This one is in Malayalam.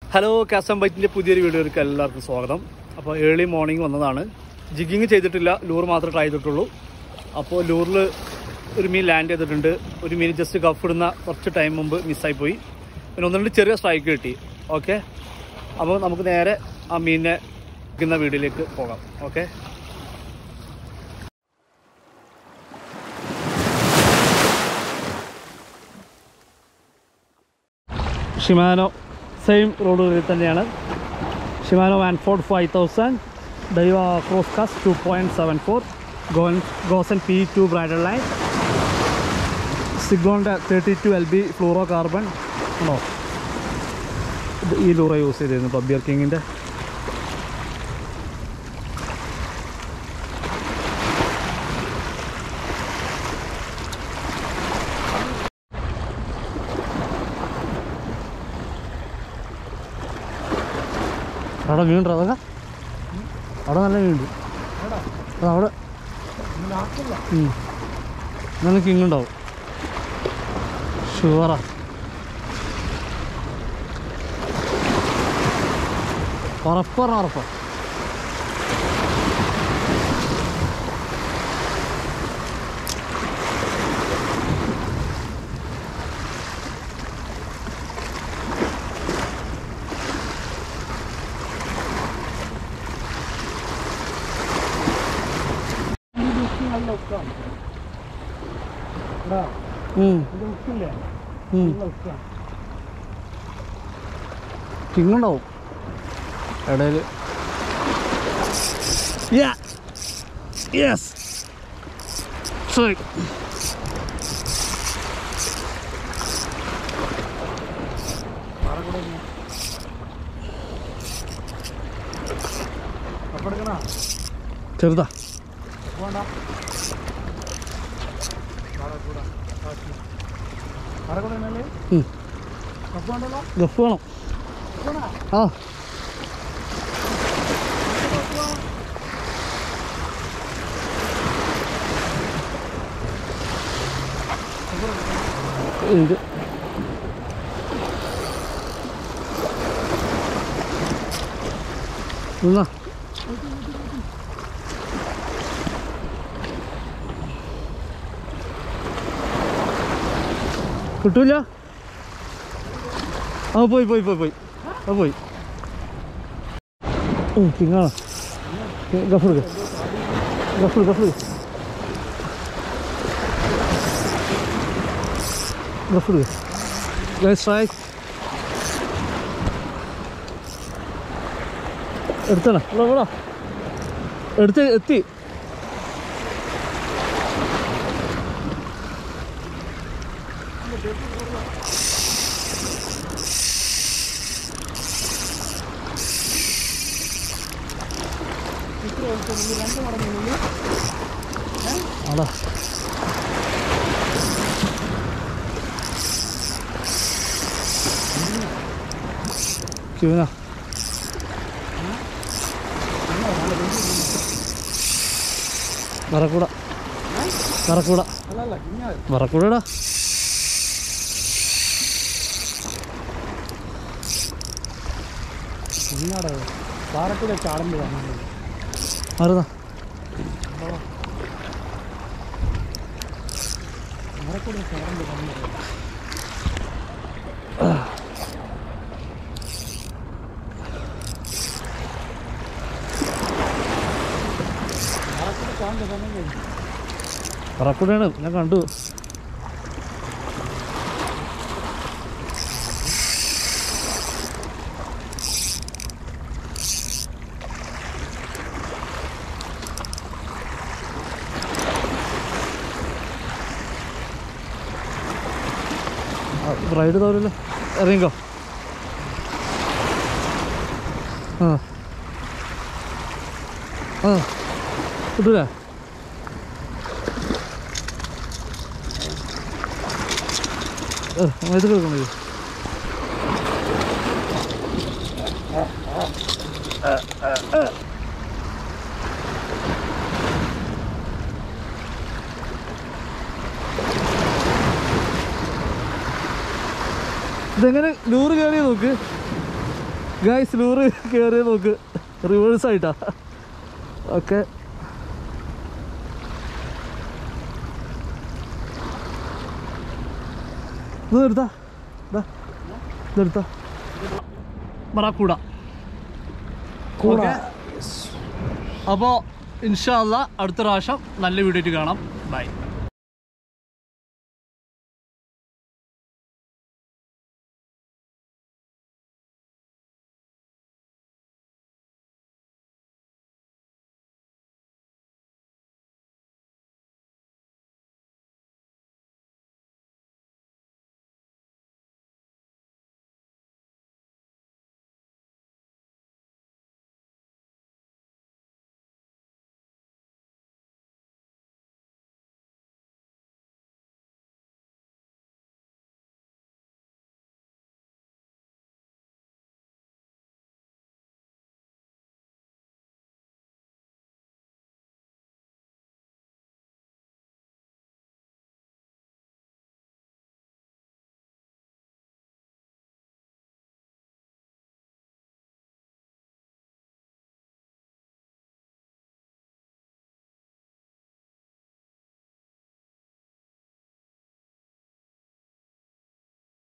ഹലോ കാസം ബൈറ്റിൻ്റെ പുതിയൊരു വീഡിയോയിലേക്ക് എല്ലാവർക്കും സ്വാഗതം അപ്പോൾ ഏർലി മോർണിംഗ് വന്നതാണ് ജിഗിങ് ചെയ്തിട്ടില്ല ലൂർ മാത്രമേ ട്രൈ ചെയ്തിട്ടുള്ളൂ അപ്പോൾ ലൂറിൽ ഒരു മീൻ ലാൻഡ് ചെയ്തിട്ടുണ്ട് ഒരു മീൻ ജസ്റ്റ് കഫ് ഇടുന്ന കുറച്ച് ടൈം മുമ്പ് മിസ്സായി പോയി പിന്നെ ഒന്ന് രണ്ട് ചെറിയ സ്ട്രൈക്ക് കിട്ടി ഓക്കെ അപ്പോൾ നമുക്ക് നേരെ ആ മീനിനെ വിൽക്കുന്ന വീഡിയോയിലേക്ക് പോകാം ഓക്കെ ഷിമാനോ സെയിം റോഡുകളിൽ തന്നെയാണ് ഷിമാനോ വാൻഫോർഡ് ഫൈവ് തൗസൻഡ് ഡൈവ cross cast two point seven four ഗോൻ ഗോസൻ പി ടു ബ്രൈഡൽ ലൈൻ സിഗ്ലോണിൻ്റെ thirty two L B fluorocarbon ആണോ ഇത് ഈ ലൂറ യൂസ് ചെയ്തിരുന്നു കേട്ടോ ബിയർ കിങ്ങിൻ്റെ അവിടെ വീണ്ടും അതൊക്കെ അവിടെ നല്ല വീണ്ടും അവിടെ ഉം. നല്ല കിങ് ഉണ്ടാവും ഷുവറാ ഉറപ്പാണ് ഉറപ്പാ ഉം. ഉം. കിങ് ഉണ്ടാവും ഇടയിൽ യെസ് ശരി ചെറുതാ ഉം. ഗഫ് വേണം ആ ഇത് നിന്നാ കിട്ടൂല ആ പോയി പോയി പോയി പോയി ആ പോയി കിങ്ങാണ് ഗഫർ ഗഫർ ഗഫർ ഗഫർ ഗൈസ് ട്രൈ എടുത്തണ ഇവിടെ എടുത്ത് എത്തി അതാ ക്യൂന വറക്കൂട വറക്കൂട വറക്കൂടടാ പാറക്കൂടെ ചാടേണ്ടി വന്നു ആരുതാ പാറക്കൂടെ ചാടേണ്ടി വന്നു പാറക്കൂടെ ചാടേണ്ട സമയം കഴിഞ്ഞു വറക്കൂടയാണ് ഞാൻ കണ്ടു റൈഡ് തവരല്ലോ ഇറങ്ങിക്കോ ആ ആ കിട്ടൂലേ ഇത് കേൾക്കണോ ഇത് ഇതെങ്ങനെ ലൂറ് കയറി നോക്ക് ഗൈസ് ലൂറ് കയറി നോക്ക് റിവേഴ്സ് ആയിട്ടാ ഓക്കെ ഇത് നിർത്താ ദാ, ഇത് നിർത്താ മറാക്കൂട കൂട ഓക്കെ അപ്പോൾ ഇൻഷാല്ല അടുത്ത പ്രാവശ്യം നല്ല വീഡിയോ ആയിട്ട് കാണാം ബൈ